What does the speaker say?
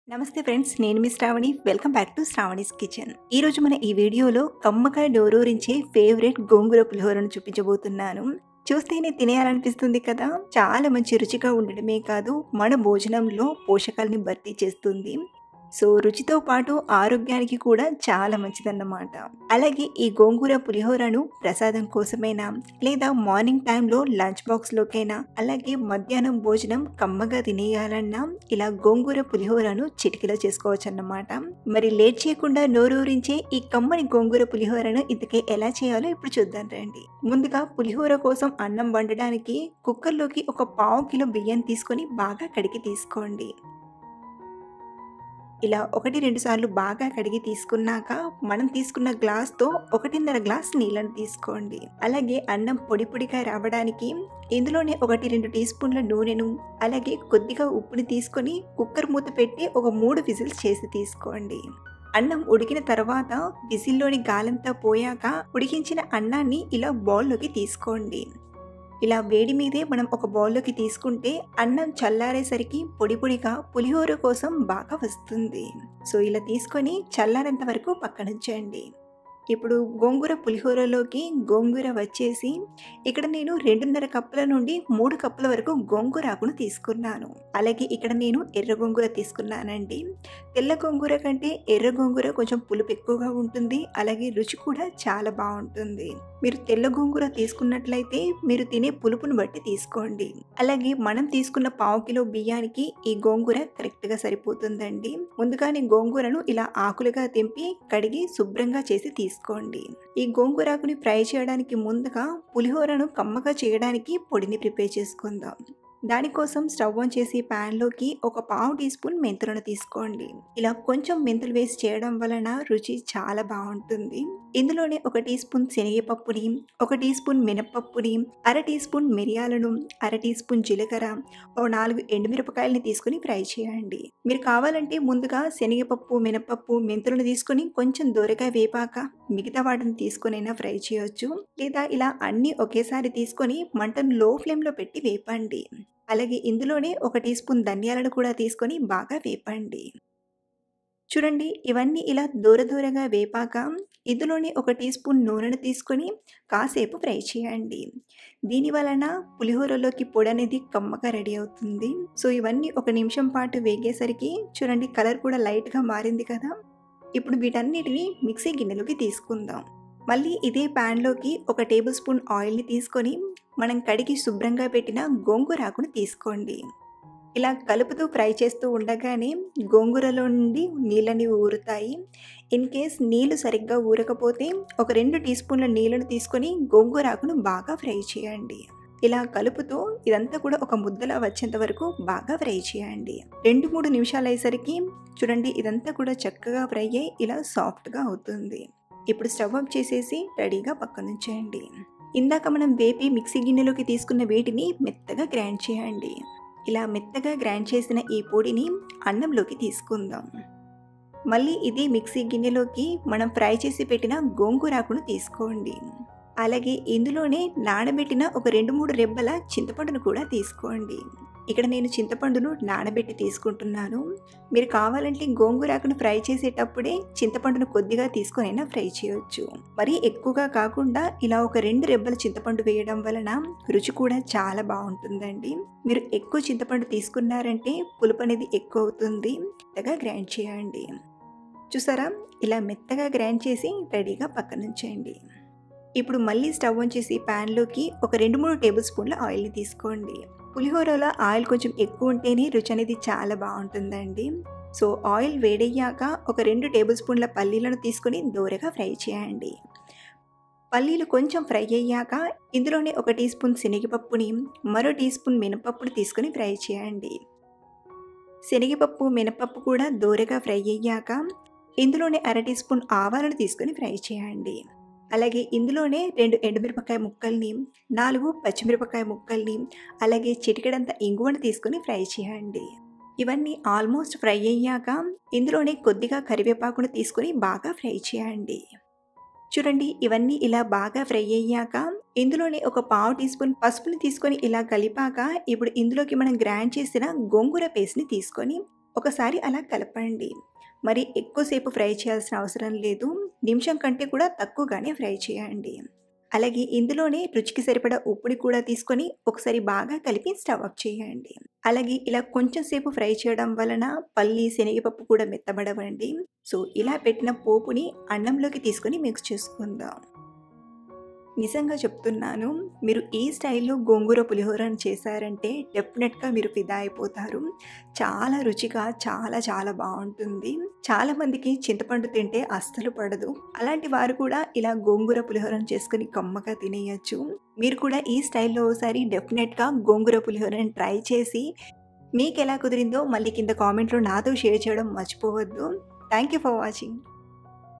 నమస్తే ఫ్రెండ్స్ నేను మీ Sravani welcome back to Sravani's kitchen ఈ రోజు మన ఈ వీడియోలో కమ్మకాయ నోరూరించే ఫేవరెట్ గోంగూర పులిహోరను చూపించబోతున్నాను చూస్తేనే తినేయాలనిపిస్తుంది కదా చాలా మంచి రుచిగా ఉండడమే కాదు మన భోజనంలో పోషకాలని భర్తీ చేస్తుంది సో రుచితో పాటు ఆరోగ్యానికి కూడా చాలా మంచిదన్నమాట అలాగే ఈ గోంగూర పులిహోరను ప్రసాదం కోసమైనా లేదా మార్నింగ్ టైంలో లంచ్ బాక్స్లోకైనా అలాగే మధ్యాహ్నం భోజనం కమ్మగా తినేయాలన్నా ఇలా గోంగూర పులిహోరను చిటికలో చేసుకోవచ్చు అన్నమాట మరి లేట్ చేయకుండా నోరూరించే ఈ కమ్మని గోంగూర పులిహోరను ఇంతకే ఎలా చేయాలో ఇప్పుడు చూద్దాం రండి ముందుగా పులిహోర కోసం అన్నం వండడానికి కుక్కర్లోకి ఒక పావు కిలో బియ్యం తీసుకొని బాగా కడిగి తీసుకోండి ఇలా ఒకటి రెండు సార్లు బాగా కడిగి తీసుకున్నాక మనం తీసుకున్న గ్లాస్తో ఒకటిన్నర గ్లాస్ నీళ్ళను తీసుకోండి అలాగే అన్నం పొడి పొడిగా రావడానికి ఇందులోనే ఒకటి రెండు టీ స్పూన్ల నూనెను అలాగే కొద్దిగా ఉప్పుని తీసుకొని కుక్కర్ మూత పెట్టి ఒక మూడు విజిల్స్ చేసి తీసుకోండి అన్నం ఉడికిన తర్వాత విజిల్లోని గాలంతా పోయాక ఉడికించిన అన్నాన్ని ఇలా బౌల్లోకి తీసుకోండి ఇలా వేడి మీదే మనం ఒక బౌల్లోకి తీసుకుంటే అన్నం చల్లారేసరికి పొడి పొడిగా పులిహోర కోసం బాగా వస్తుంది సో ఇలా తీసుకొని చల్లారేంత వరకు పక్కనుంచండి ఇప్పుడు గోంగూర పులిహోరలోకి గోంగూర వచ్చేసి ఇక్కడ నేను రెండున్నర కప్పుల నుండి మూడు కప్పుల వరకు గోంగూర ఆకును తీసుకున్నాను అలాగే ఇక్కడ నేను ఎర్ర గోంగూర తీసుకున్నానండి తెల్ల గోంగూర కంటే ఎర్ర గోంగూర కొంచెం పులుపు ఎక్కువగా ఉంటుంది అలాగే రుచి కూడా చాలా బాగుంటుంది మీరు తెల్ల గోంగూర తీసుకున్నట్లయితే మీరు తినే పులుపును బట్టి తీసుకోండి అలాగే మనం తీసుకున్న పావు కిలో బియ్యానికి ఈ గోంగూర కరెక్ట్గా సరిపోతుందండి ముందుగానే గోంగూరను ఇలా ఆకులుగా తెంపి కడిగి శుభ్రంగా చేసి తీసుకోండి ఈ గోంగూరాకుని ఫ్రై చేయడానికి ముందుగా పులిహోరను కమ్మగా చేయడానికి పొడిని ప్రిపేర్ చేసుకుందాం దానికోసం స్టవ్ ఆన్ చేసి ప్యాన్లోకి ఒక పావు టీ స్పూన్ మెంతులను తీసుకోండి ఇలా కొంచెం మెంతులు వేసి చేయడం వలన రుచి చాలా బాగుంటుంది ఇందులోనే ఒక టీ స్పూన్ శనగపప్పుని ఒక టీ స్పూన్ మినపప్పుని అర టీ స్పూన్ మిరియాలను అర టీ స్పూన్ జీలకర్ర ఓ నాలుగు ఎండుమిరపకాయలని తీసుకుని ఫ్రై చేయండి మీరు కావాలంటే ముందుగా శనగపప్పు మినపప్పు మెంతులను తీసుకొని కొంచెం దూరగా వేపాక మిగతా వాటిని తీసుకొనైనా ఫ్రై చేయొచ్చు లేదా ఇలా అన్నీ ఒకేసారి తీసుకొని మంటను లో ఫ్లేమ్లో పెట్టి వేపండి అలాగే ఇందులోనే ఒక టీ స్పూన్ ధనియాలను కూడా తీసుకొని బాగా వేపండి చూడండి ఇవన్నీ ఇలా దూర దూరగా వేపాక ఇందులోనే ఒక టీ స్పూన్ నూనెను తీసుకొని కాసేపు ఫ్రై చేయండి దీని వలన పులిహోరలోకి పొడి అనేది కమ్మగా రెడీ అవుతుంది సో ఇవన్నీ ఒక నిమిషం పాటు వేగేసరికి చూడండి కలర్ కూడా లైట్గా మారింది కదా ఇప్పుడు వీటన్నిటిని మిక్సీ గిన్నెలోకి తీసుకుందాం మళ్ళీ ఇదే ప్యాన్లోకి ఒక టేబుల్ స్పూన్ ఆయిల్ని తీసుకొని మనం కడిగి శుభ్రంగా పెట్టిన గోంగూరాకును తీసుకోండి ఇలా కలుపుతూ ఫ్రై చేస్తూ ఉండగానే గోంగూరలో నుండి నీళ్ళని ఊరుతాయి ఇన్ కేస్ నీళ్ళు సరిగ్గా ఊరకపోతే ఒక రెండు టీ స్పూన్ల నీళ్ళను తీసుకొని గోంగూరాకును బాగా ఫ్రై చేయండి ఇలా కలుపుతూ ఇదంతా కూడా ఒక ముద్దలా వచ్చేంత వరకు బాగా ఫ్రై చేయండి రెండు మూడు నిమిషాలు అయ్యేసరికి చూడండి ఇదంతా కూడా చక్కగా ఫ్రై అయ్యి ఇలా సాఫ్ట్గా అవుతుంది ఇప్పుడు స్టవ్ ఆఫ్ చేసేసి రెడీగా పక్కనుంచేయండి ఇందాక మనం వేపి మిక్సీ గిన్నెలోకి తీసుకున్న వీటిని మెత్తగా గ్రైండ్ చేయండి ఇలా మెత్తగా గ్రైండ్ చేసిన ఈ పొడిని అన్నంలోకి తీసుకుందాం మళ్ళీ ఇది మిక్సీ గిన్నెలోకి మనం ఫ్రై చేసి పెట్టిన గోంగూరాకును తీసుకోండి అలాగే ఇందులోనే నానబెట్టిన ఒక రెండు మూడు రెబ్బల చింతపండును కూడా తీసుకోండి ఇక్కడ నేను చింతపండును నానబెట్టి తీసుకుంటున్నాను మీరు కావాలంటే గోంగూరాకును ఫ్రై చేసేటప్పుడే చింతపండును కొద్దిగా తీసుకొనైనా ఫ్రై చేయొచ్చు మరి ఎక్కువగా కాకుండా ఇలా ఒక రెండు రెబ్బల చింతపండు వేయడం వలన రుచి కూడా చాలా బాగుంటుందండి మీరు ఎక్కువ చింతపండు తీసుకున్నారంటే పులుపు అనేది ఎక్కువ అవుతుంది మెత్తగా గ్రైండ్ చేయండి చూసారా ఇలా మెత్తగా గ్రైండ్ చేసి రెడీగా పక్కనుంచేయండి ఇప్పుడు మళ్ళీ స్టవ్ ఆన్ చేసి ప్యాన్లోకి ఒక రెండు మూడు టేబుల్ స్పూన్ల ఆయిల్ని తీసుకోండి పులిహోరలో ఆయిల్ కొంచెం ఎక్కువ ఉంటేనే రుచి అనేది చాలా బాగుంటుందండి సో ఆయిల్ వేడయ్యాక ఒక రెండు టేబుల్ స్పూన్ల పల్లీలను తీసుకొని దూరగా ఫ్రై చేయండి పల్లీలు కొంచెం ఫ్రై అయ్యాక ఇందులోనే ఒక టీ స్పూన్ శనగపప్పుని మరో టీ స్పూన్ మినపప్పుని తీసుకొని ఫ్రై చేయండి శనగపప్పు మినపప్పు కూడా దూరగా ఫ్రై అయ్యాక ఇందులోనే అర టీ స్పూన్ ఆవాలను తీసుకొని ఫ్రై చేయండి అలాగే ఇందులోనే రెండు ఎండుమిరపకాయ ముక్కల్ని నాలుగు పచ్చిమిరపకాయ ముక్కల్ని అలాగే చిటికెడంత ఇంగువను తీసుకుని ఫ్రై చేయండి ఇవన్నీ ఆల్మోస్ట్ ఫ్రై అయ్యాక ఇందులోనే కొద్దిగా కరివేపాకును తీసుకొని బాగా ఫ్రై చేయండి చూడండి ఇవన్నీ ఇలా బాగా ఫ్రై అయ్యాక ఇందులోనే ఒక పావు టీ స్పూన్ పసుపుని తీసుకొని ఇలా కలిపాక ఇప్పుడు ఇందులోకి మనం గ్రైండ్ చేసిన గోంగూర పేస్ట్ని తీసుకొని ఒకసారి అలా కలపండి మరి ఎక్కువసేపు ఫ్రై చేయాల్సిన అవసరం లేదు నిమిషం కంటే కూడా తక్కువగానే ఫ్రై చేయండి అలాగే ఇందులోనే రుచికి సరిపడా ఉప్పుని కూడా తీసుకొని ఒకసారి బాగా కలిపి స్టవ్ ఆఫ్ చేయండి అలాగే ఇలా కొంచెం సేపు ఫ్రై చేయడం వలన పల్లి శనగపప్పు కూడా మెత్తబడవండి సో ఇలా పెట్టిన పోపుని అన్నంలోకి తీసుకొని మిక్స్ చేసుకుందాం నిజంగా చెప్తున్నాను మీరు ఈ స్టైల్లో గోంగూర పులిహోరను చేశారంటే డెఫినెట్గా మీరు ఫిదా అయిపోతారు చాలా రుచిగా చాలా చాలా బాగుంటుంది చాలా మందికి చింతపండు తింటే అస్సలు పడదు అలాంటి వారు కూడా ఇలా గోంగూర పులిహోరను చేసుకుని కమ్మగా తినేయచ్చు మీరు కూడా ఈ స్టైల్లో ఒకసారి డెఫినెట్గా గోంగూర పులిహోరని ట్రై చేసి మీకు ఎలా కుదిరిందో మళ్ళీ కింద కామెంట్లో నాతో షేర్ చేయడం మర్చిపోవద్దు థ్యాంక్ యూ ఫర్ వాచింగ్